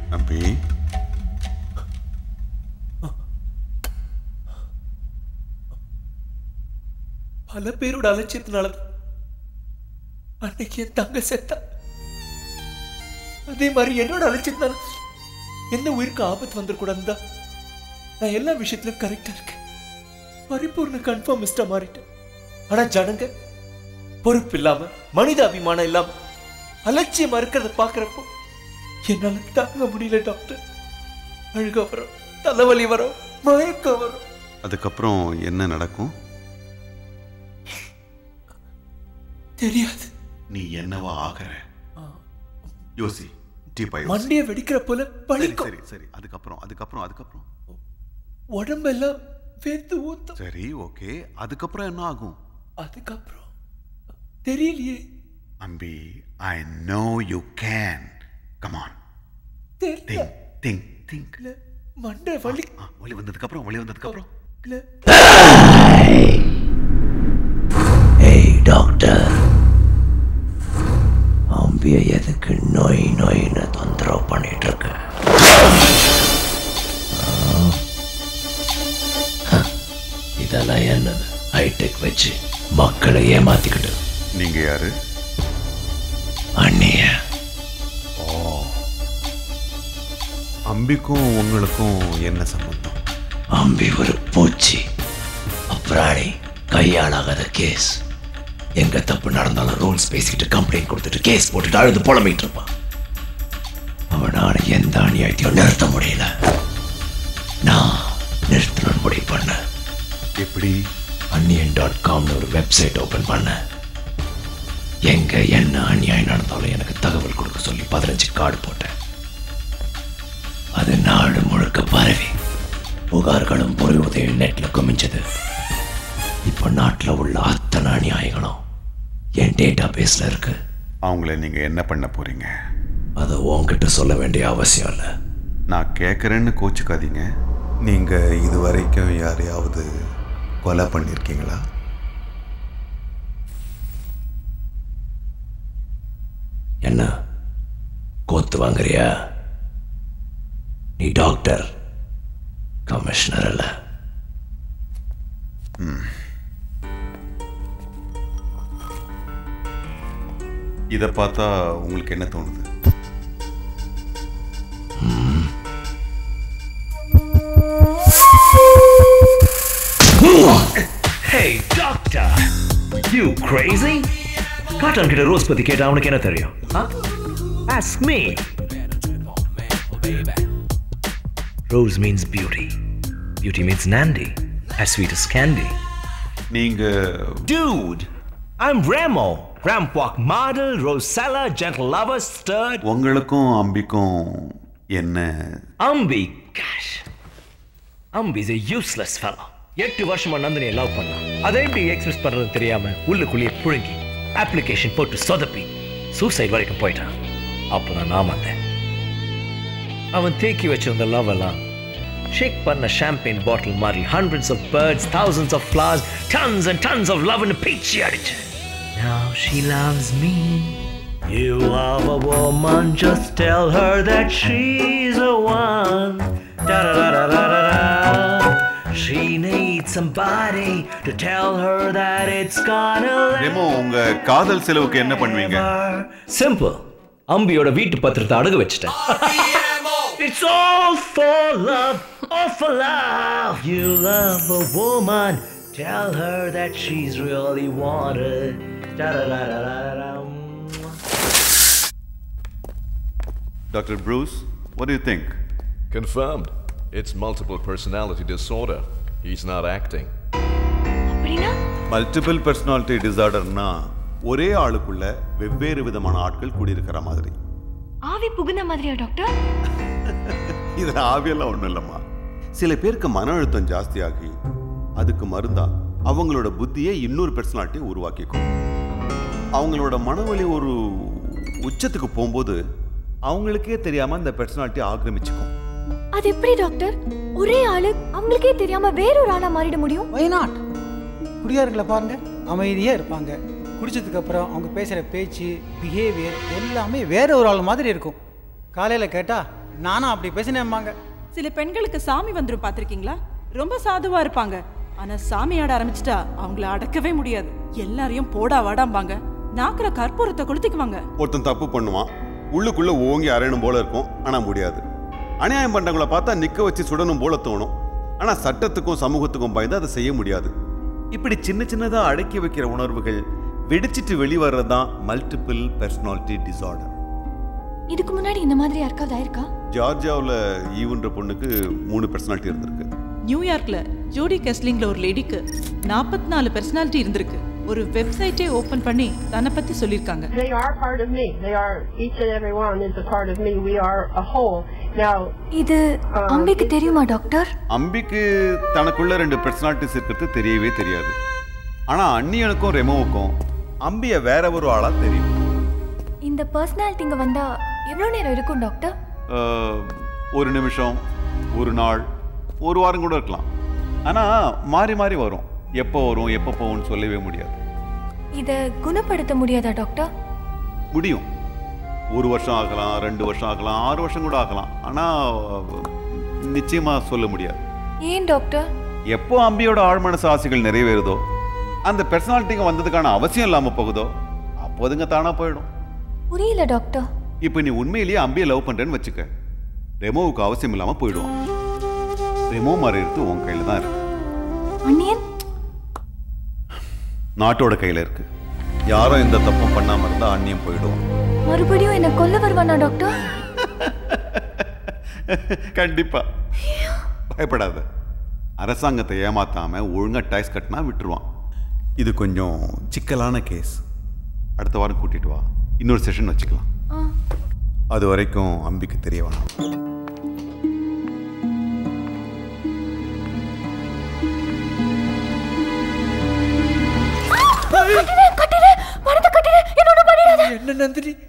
அம்பி பல பேரோட அலட்சியத்தினால தான் அன்னைக்கு என் தங்க செத்தா அதே மாதிரி என்னோட அலட்சியத்தினால எந்த உயிருக்கு ஆபத்து வந்துடக்கூடாதுன்னு தான் நான் எல்லா விஷயத்திலும் கரெக்டா இருக்கேன் பரிபூர்ண கன்ஃபார்மிஸ்டா மாறிட்டேன் ஆனா ஜனங்க பொறுப்பு இல்லாம மனித அபிமானம் இல்லாம அலட்சியமா இருக்கிறத பாக்குறப்போ என்னால தாங்க முடியல டாக்டர் அழுக வரும் தலைவலி வரும் மயக்கம் வரும் அதுக்கப்புறம் என்ன நடக்கும் தெரியாது நீ என்னவா ஆகிற யோசி டீப்பா யோசி மண்டைய வெடிக்கிற போல சரி வலிக்கும் சரி சரி அதுக்கப்புறம் அதுக்கப்புறம் அதுக்கப்புறம் உடம்பெல்லாம் வேத்து ஊத்தும் சரி ஓகே அதுக்கப்புறம் என்ன ஆகும் அதுக்கப்புறம் தெரியலையே அம்பி I know you can come on தெரியல திங்க் திங்க் இல்ல, மண்டை வலி வழி வந்ததுக்கு அப்புறம் வழி வந்ததுக்கு அப்புறம் இல்ல. ஏய் டாக்டர் அம்பிய எதுக்கு நோய் நோயின்னு தொந்தரவு பண்ணிட்டு இருக்க ஆ? ஹ, இதெல்லாம் என்னது ஹைடெக் வச்சு மக்களை ஏமாத்திக்கிட்டு நீங்க யாரு அண்ணிய அம்பிக்கும் உங்களுக்கும் என்ன சம்பந்தம் அம்பி ஒரு பூச்சி அப்ராணி கையாளாகாத கேஸ் எங்க தப்பு நடந்தாலும் ரூல்ஸ் பேசிக்கிட்டு கம்ப்ளைண்ட் கொடுத்துட்டு கேஸ் போட்டுட்டு அழுது புலம்பிட்டு இருப்பான் அவனால எந்த அநியாயத்தையும் நிறுத்த முடியல நான் நிறுத்தணும்னு முடிவு பண்ணேன் எப்படி அன்னியன் டாட் காம்னு ஒரு வெப்சைட் ஓபன் பண்ணேன் எங்க என்ன அநியாயம் நடந்தாலும் எனக்கு தகவல் கொடுக்க சொல்லி பதினஞ்சு கார்டு போட்டேன் அது நாடு முழுக்க பரவி புகார்களும் பொருள் உதவி நெட்ல குமிஞ்சது இப்போ நாட்டுல உள்ள அத்தனை அநியாயங்களும் என் டேட்டா பேஸ்ல இருக்கு அவங்கள நீங்க என்ன பண்ண போறீங்க அதை உன்கிட்ட சொல்ல வேண்டிய அவசியம் இல்லை நான் கேட்குறேன்னு கோச்சுக்காதீங்க நீங்க இது வரைக்கும் யாரையாவது கொலை பண்ணியிருக்கீங்களா என்ன கோத்து வாங்குறியா நீ டாக்டர் கமிஷனர் இல்ல இதை பார்த்தா உங்களுக்கு என்ன தோணுது Hey, doctor! You crazy? காட்டான் கிட்ட ரோஸ் பத்தி கேட்டா அவனுக்கு என்ன தெரியும் Huh? Ask me. Rose means beauty. Beauty means Nandi, as sweet as candy. நீங்க Dude, I'm Ramo. Ramp walk model, Rosella, gentle lover, stirred. உங்களுக்கும் அம்பிக்கும் என்ன Ambi, gosh. Ambi's a useless fellow. எட்டு வருஷமா நந்தினியை லவ் பண்ணான் அதை எப்படி எக்ஸ்பிரஸ் பண்றது தெரியாம உள்ளுக்குள்ளேயே புழுங்கி அப்ளிகேஷன் போட்டு சொதப்பி சூசைட் வரைக்கும் போயிட்டான் அப்பதான் நான் வந்தேன் அவன் தேக்கி வச்சிருந்த லவ் எல்லாம் ஷேக் பண்ண ஷாம்பெயின் பாட்டில் மாதிரி hundreds of birds thousands of flowers tons and tons of love னு பீச்சி அடிச்சு Now she loves me. You love a woman, just tell her that she's the one. Da da da da da da da. She needs somebody to tell her that it's gonna Remo உங்க காதல் செலவுக்கு என்ன பண்ணுவீங்க simple அம்பியோட வீட்டு பத்திரத்தை அடகு வச்சிட்டேன் It's all for love, all for love. You love a woman, tell her that she's really wanted. Da-da-da-da-da-da. Doctor Bruce what do you think Confirmed. It's multiple personality disorder. He's not acting. அப்படின்னா multiple personality டிசார்டர்னா ஒரே ஆளுக்குள்ள வெவ்வேறு விதமான ஆட்கள் கூடியிருக்கிற மாதிரி ஆவி புகுந்த மாதிரியா டாக்டர் இது ஆவியெல்லாம் ஒன்றும் இல்லைம்மா சில பேருக்கு மன அழுத்தம் ஜாஸ்தியாகி அதுக்கு மருந்தா அவங்களோட புத்தியை இன்னொரு பர்சனாலிட்டியை உருவாக்கிக்கும் அவங்களோட மனவழி ஒரு உச்சத்துக்கு போகும்போது அவங்களுக்கே தெரியாம அந்த பர்சனாலிட்டி ஆக்கிரமிச்சுக்கும் அது எப்படி டாக்டர் ஒரே ஆளு அவங்களுக்கே தெரியாம வேறொரு ஆளா மாறிட முடியும் வை நாட் குடியாரங்களை பாருங்க அமைதியாக இருப்பாங்க குடிச்சதுக்கு அப்புறம் அவங்க பேசுகிற பேச்சு பிஹேவியர் எல்லாமே வேற ஒரு ஆள் மாதிரி இருக்கும் காலையில் கேட்டால் நானும் அப்படி பேசினேம்பாங்க சில பெண்களுக்கு சாமி வந்துரும் பார்த்திருக்கீங்களா ரொம்ப சாதுவா இருப்பாங்க ஆனா சாமி ஆட ஆரம்பிச்சிட்டா அவங்கள அடக்கவே முடியாது எல்லாரையும் போடா வாடாம்பாங்க நாக்குல கற்பூரத்தை கொளுத்திக்குவாங்க ஒருத்தன் தப்பு பண்ணுவான் உள்ளுக்குள்ள ஓங்கி அரையணும் போல இருக்கும் ஆனா முடியாது அநியாயம் பண்றவங்கள பார்த்தா நிக்க வச்சு சுடணும் போல தோணும் ஆனா சட்டத்துக்கும் சமூகத்துக்கும் பயந்து அதை செய்ய முடியாது இப்படி சின்ன சின்னதா அடக்கி வைக்கிற உணர்வுகள் வெடிச்சிட்டு வெளிவர்றது தான் மல்டிபிள் பர்சனாலிட்டி டிசார்டர் இதுக்கு முன்னாடி இந்த மாதிரி யாருக்காவது ஆயிருக்கா ஜார்ஜியாவில் ஈவுன்ற பொண்ணுக்கு மூணு பர்சனாலிட்டி இருந்திருக்கு நியூயார்க்ல ஜோடி கெஸ்லிங்ல ஒரு லேடிக்கு நாற்பத்தி நாலு பெர்சனாலிட்டி இருந்திருக்கு ஒரு வெப்சைட்டே ஓபன் பண்ணி தன்னை பத்தி சொல்லியிருக்காங்க They are part of me. They are each and every one is a part of me. We are a whole. Now, இது அம்பிக்கு தெரியுமா டாக்டர் அம்பிக்கு தனக்குள்ள ரெண்டு பர்சனாலிட்டிஸ் இருக்கிறது தெரியவே தெரியாது ஆனா அண்ணியனுக்கும் ரெமோவுக்கும் அம்பிய வேற ஒரு ஆளா தெரியும் இந்த பர்சனாலிட்டி இங்க வந்தா எவ்வளவு நேரம் இருக்கும் டாக்டர் அஹ், ஒரு நிமிஷம் ஒரு நாள் ஒரு வாரம் கூட இருக்கலாம் ஆனா மாறி மாறி வரும் எப்போ வரும் எப்போ போகும்னு சொல்லவே முடியாது இத குணப்படுத்த முடியாதா டாக்டர் முடியும் ஒரு வருஷம் ஆகலாம் ரெண்டு வருஷம் ஆகலாம் ஆறு வருஷம் கூட ஆகலாம் ஆனா நிச்சயமா சொல்ல முடியாது ஏன் டாக்டர் எப்போ அம்பியோட ஆழ்மனசு ஆசைகள் நிறைவேறுதோ அந்த பெர்சனாலிட்டிங்க வந்ததுக்கான அவசியம் இல்லாம போகுதோ அப்போதுங்க தானா போயிடும் புரியல டாக்டர் இப்போ நீ உண்மையிலேயே அம்பியை லவ் பண்றேன்னு வச்சுக்க ரெமோவுக்கு அவசியம் இல்லாம போயிடுவான் ரெமோ மறையிறது உன் கையில தான் இருக்கு அண்ணியன் நாட்டோட கையில இருக்கு யாரும் எந்த தப்பும் பண்ணாம இருந்தா அந்நியம் போயிடுவான் மறுபடியும் என்ன கொல்ல வருவானா டாக்டர் கண்டிப்பா பயப்படாத அரசாங்கத்தை ஏமாத்தாம ஒழுங்கா டாக்ஸ் கட்டினா விட்டுருவான் இது கொஞ்சம் சிக்கலான கேஸ் அடுத்த வாரம் கூட்டிட்டு வா இன்னொரு செஷன் வச்சுக்கலாம் ஆ. அது வரைக்கும் அம்பிக்கு தெரிய வேணாம் கட்டிடு பணத்தை கட்டிடு என்னோட பண்ணிடாத என்ன நந்தினி